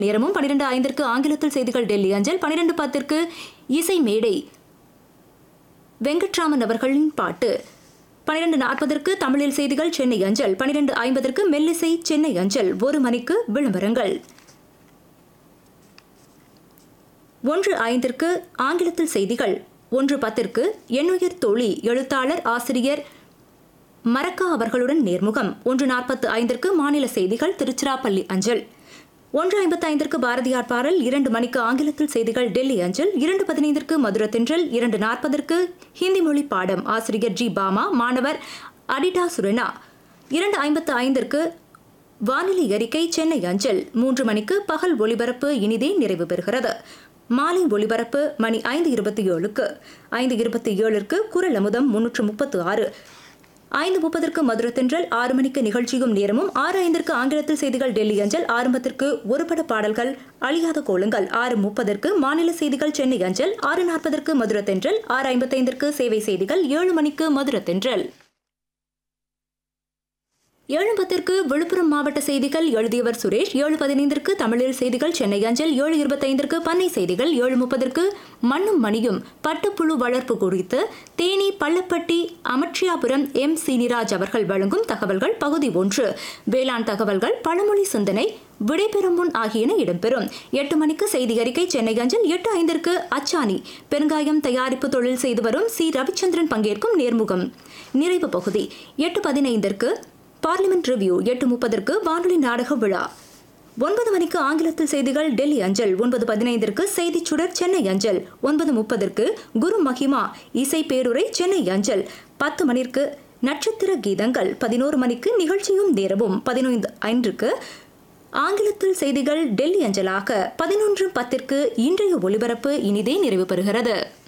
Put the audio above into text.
நேரமும் பன்னிரண்டு ஐந்திற்கு ஆங்கிலத்தில் செய்திகள் டெல்லி அஞ்சல் பன்னிரண்டு பத்திற்கு இசை மேடை வெங்கட்ராமன் அவர்களின் பாட்டு பன்னிரண்டு நாற்பதற்கு தமிழில் செய்திகள் சென்னை அஞ்சல் பன்னிரண்டு ஐம்பதற்கு மெல்லிசை சென்னை அஞ்சல் ஒரு மணிக்கு விளம்பரங்கள் ஒன்று ஐந்திற்கு ஆங்கிலத்தில் செய்திகள் ஒன்று பத்திற்கு எண்ணுயிர் தோழி எழுத்தாளர் ஆசிரியர் மரக்கா அவர்களுடன் நேர்முகம் ஒன்று நாற்பத்து ஐந்திற்கு மாநில செய்திகள் திருச்சிராப்பள்ளி அஞ்சல் ஒன்று ஐம்பத்தி ஐந்திற்கு பாரதியார் பாடல் இரண்டு மணிக்கு ஆங்கிலத்தில் செய்திகள் டெல்லி அஞ்சல் இரண்டு பதினைந்திற்கு மதுர தென்றல் இரண்டு நாற்பதற்கு ஹிந்தி மொழி பாடம் ஆசிரியர் ஜி பாமா மாணவர் அடிடா சுரனா இரண்டு ஐம்பத்து ஐந்திற்கு வானிலை அறிக்கை சென்னை அஞ்சல் மூன்று மணிக்கு பகல் ஒளிபரப்பு இனிதே நிறைவு பெறுகிறது மாலை ஒளிபரப்பு மணி ஐந்து இருபத்தி ஏழுக்கு ஐந்து இருபத்தி ஏழுக்கு குரல் அமுதம் முன்னூற்று முப்பத்து ஆறு ஐந்து முப்பதற்கு மதுர தென்றல் ஆறு மணிக்கு நிகழ்ச்சியும் நேரமும் ஆறு ஐந்திற்கு ஆங்கிலத்தில் செய்திகள் டெல்லி அஞ்சல் ஆரம்பத்திற்கு ஒருபட பாடல்கள் அழியாத கோளுங்கள் ஆறு முப்பதற்கு மாநில செய்திகள் சென்னை அஞ்சல் ஆறு நாற்பதற்கு மதுர தென்றல் ஆறு ஐம்பத்தைந்திற்கு சேவை செய்திகள் ஏழு மணிக்கு மதுர தென்றல் ஏழு பத்திற்கு விழுப்புரம் மாவட்ட செய்திகள் எழுதியவர் சுரேஷ் ஏழு பதினைந்திற்கு தமிழில் செய்திகள் சென்னை அஞ்சல் ஏழு இருபத்தைந்திற்கு பண்ணை செய்திகள் ஏழு முப்பதற்கு மண்ணும் மணியும் பட்டுப்புழு வளர்ப்பு குறித்து தேனி பள்ளப்பட்டி அமட்சியாபுரம் எம் சீனிராஜ் அவர்கள் வழங்கும் தகவல்கள் பகுதி ஒன்று வேளாண் தகவல்கள் பழமொழி சிந்தனை விடைபெறும் முன் ஆகியன இடம்பெறும் எட்டு மணிக்கு செய்தி அறிக்கை சென்னை அஞ்சல் எட்டு ஐந்திற்கு அச்சானி பெருங்காயம் தயாரிப்பு தொழில் செய்து வரும் சி ரவிச்சந்திரன் பங்கேற்கும் நேர்முகம் நிறைவு பகுதி எட்டு பதினைந்திற்கு பார்லிமெண்ட் ரிவ்யூ எட்டு முப்பதற்கு வானொலி நாடக விழா ஒன்பது மணிக்கு ஆங்கிலத்தில் செய்திகள் டெல்லி அஞ்சல் ஒன்பது பதினைந்திற்கு செய்திச் சுடர் சென்னை அஞ்சல் ஒன்பது முப்பதற்கு குரு மகிமா இசை பேருரை சென்னை அஞ்சல் பத்து மணிக்கு நட்சத்திர கீதங்கள் பதினோரு மணிக்கு நிகழ்ச்சியும் நேரமும் பதினைந்து ஐந்துக்கு ஆங்கிலத்தில் செய்திகள் டெல்லி அஞ்சலாக பதினொன்று பத்திற்கு இன்றைய ஒலிபரப்பு இனிதே நிறைவு பெறுகிறது